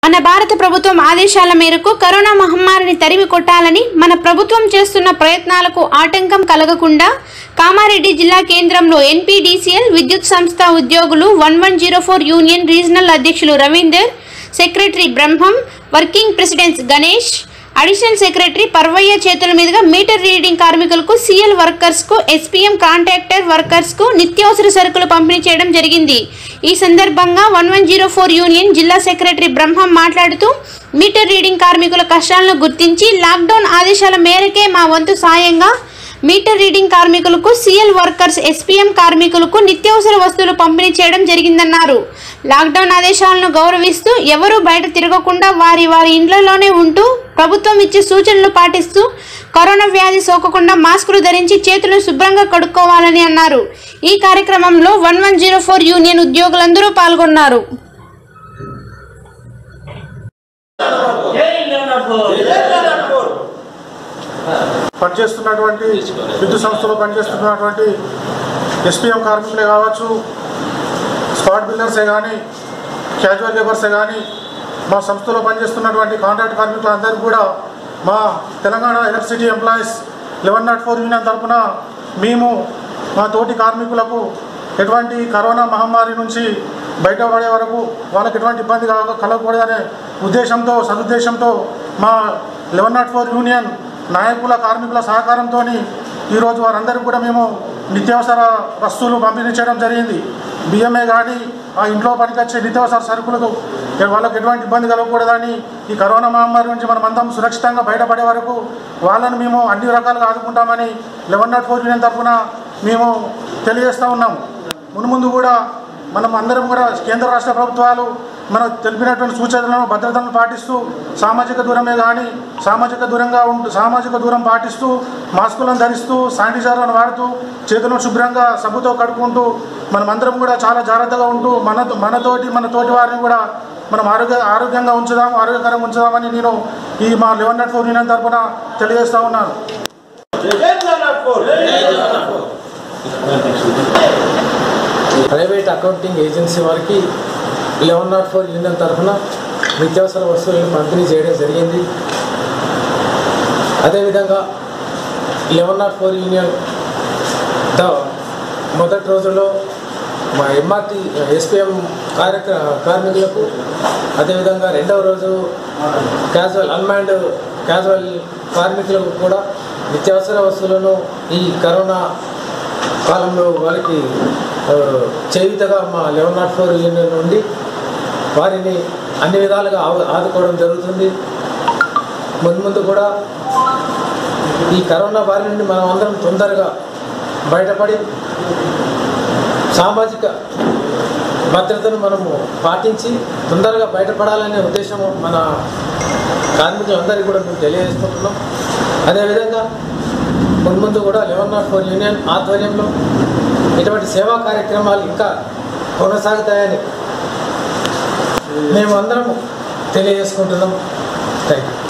మన భారత ప్రభుత్వం ఆదేశాల మేరకు కరోనా మహమ్మారిని తరిమి కొట్టాలని మన ప్రభుత్వం చేస్తున్న ప్రయత్నాలకు ఆటంకం కలగకుండా కామారెడ్డి జిల్లా కేంద్రంలో ఎన్పీడీసీఎల్ విద్యుత్ సంస్థ ఉద్యోగులు one one zero four union regional అధ్యక్షులు Ravinder secretary Brahmam working presidents Ganesh additional secretary Parvayya చేతుల మీదుగా మీటర్ రీడింగ్ కార్మికులకు సీఎల్ వర్కర్స్ కు ఎస్పీఎం కాంట్రాక్టర్ వర్కర్స్ కు నిత్యావసర సరుకులు పంపిణీ చేయడం జరిగింది ఈ సందర్భంగా one one zero four union జిల్లా సెక్రటరీ బ్రహ్మం మాట్లాడుతూ మీటర్ రీడింగ్ కార్మికుల కష్టాలను గుర్తించి లాక్డౌన్ ఆదేశాల మేరకే మా వంతు సాయంగా మీటర్ రీడింగ్ కార్మికులకు సీఎల్ వర్కర్స్ ఎస్పీఎం కార్మికులకు నిత్యావసర వస్తువులు పంపిణీ చేయడం జరిగిందన్నారు లాక్డౌన్ ఆదేశాలను గౌరవిస్తూ ఎవరూ బయట తిరగకుండా వారి వారి ఇండ్లలోనే ఉంటూ ప్రభుత్వం ఇచ్చే సూచనలు పాటిస్తూ కరోనా వ్యాధి సోకకుండా మాస్కులు ధరించి చేతులను శుభ్రంగా కడుక్కోవాలని అన్నారు ఈ కార్యక్రమంలో one one zero four union ఉద్యోగులందరూ పాల్గొన్నారు పనిచేస్తున్నటువంటి విద్యుత్ సంస్థలో పనిచేస్తున్నటువంటి ఎస్పీఎం కార్మికులే కావచ్చు స్పాట్ బిల్లర్సే కానీ క్యాజువల్ లేబర్సే కానీ మా సంస్థలో పనిచేస్తున్నటువంటి కాంట్రాక్ట్ కార్మికులందరూ కూడా మా Telangana electricity employees eleven naught four union తరఫున మేము మా తోటి కార్మికులకు ఎటువంటి కరోనా మహమ్మారి నుంచి బయటపడే వరకు వాళ్ళకి ఎటువంటి ఇబ్బంది కాక కలగకూడదనే ఉద్దేశంతో సదుద్దేశంతో మా లెవెన్ నాట్ ఫోర్ యూనియన్ నాయకుల కార్మికుల సహకారంతో ఈరోజు వారందరికీ కూడా మేము నిత్యావసర వస్తువులు పంపిణీ చేయడం జరిగింది బియ్యమే కానీ ఆ ఇంట్లో పనికొచ్చే నిత్యావసర సరుకులకు వాళ్ళకి ఎటువంటి ఇబ్బంది కలగకూడదని ఈ కరోనా మహమ్మారి నుంచి మనం అందరం సురక్షితంగా బయటపడే వరకు వాళ్ళని మేము అన్ని రకాలుగా ఆదుకుంటామని లెవెన్ నాట్ ఫోర్ యూనియన్ తరఫున మేము తెలియజేస్తూ ఉన్నాము మున్ముందు కూడా మనం అందరం కూడా కేంద్ర రాష్ట్ర ప్రభుత్వాలు మన తెలిపినటువంటి సూచనలను భద్రతలను పాటిస్తూ సామాజిక దూరమే కానీ సామాజిక దూరంగా ఉంటూ సామాజిక దూరం పాటిస్తూ మాస్కులను ధరిస్తూ శానిటైజర్లను వాడుతూ చేతులను శుభ్రంగా సబ్బుతో కడుక్కుంటూ మనమందరం కూడా చాలా జాగ్రత్తగా ఉంటూ మన మనతోటి మన తోటి వారిని కూడా మనం ఆరోగ్య ఆరోగ్యంగా ఉంచుదాం ఆరోగ్యకరంగా ఉంచుదామని నేను ఈ మా లెవెన్ నాట్ ఫోర్ యూనియన్ తరఫున తెలియజేస్తా ఉన్నాను ప్రైవేట్ అకౌంటింగ్ ఏజెన్సీ వారికి లెవెన్ నాట్ ఫోర్ యూనియన్ తరఫున నిత్యావసర వస్తువులను పంపిణీ చేయడం జరిగింది అదేవిధంగా లెవెన్ నాట్ ఫోర్ యూనియన్ ద మొదటి రోజుల్లో మా ఎంఆర్టీ ఎస్పీఎం కార్యక్ర కార్మికులకు అదేవిధంగా రెండవ రోజు క్యాజువల్ అన్మాండ్ క్యాజువల్ కార్మికులకు కూడా నిత్యావసర వస్తువులను ఈ కరోనా కాలంలో వారికి ఆ, చేయుతగా మా లెవెన్ నాట్ ఫోర్ యూనియన్ నుండి వారిని అన్ని విధాలుగా ఆవ- ఆదుకోవడం జరుగుతుంది ముందు ముందు కూడా ఈ కరోనా బారి నుండి మనం అందరం తొందరగా బయటపడి సామాజిక భద్రతను మనము పాటించి తొందరగా బయటపడాలనే ఉద్దేశం మన కార్మికులందరికీ కూడా మేము తెలియజేసుకుంటున్నాం అదేవిధంగా మున్ముందు కూడా లెవెన్ నాట్ ఫోర్ యూనియన్ ఆధ్వర్యంలో ఇటువంటి సేవా కార్యక్రమాలు ఇంకా కొనసాగుతాయని మేము అందరం తెలియజేసుకుంటున్నాం థ్యాంక్ యూ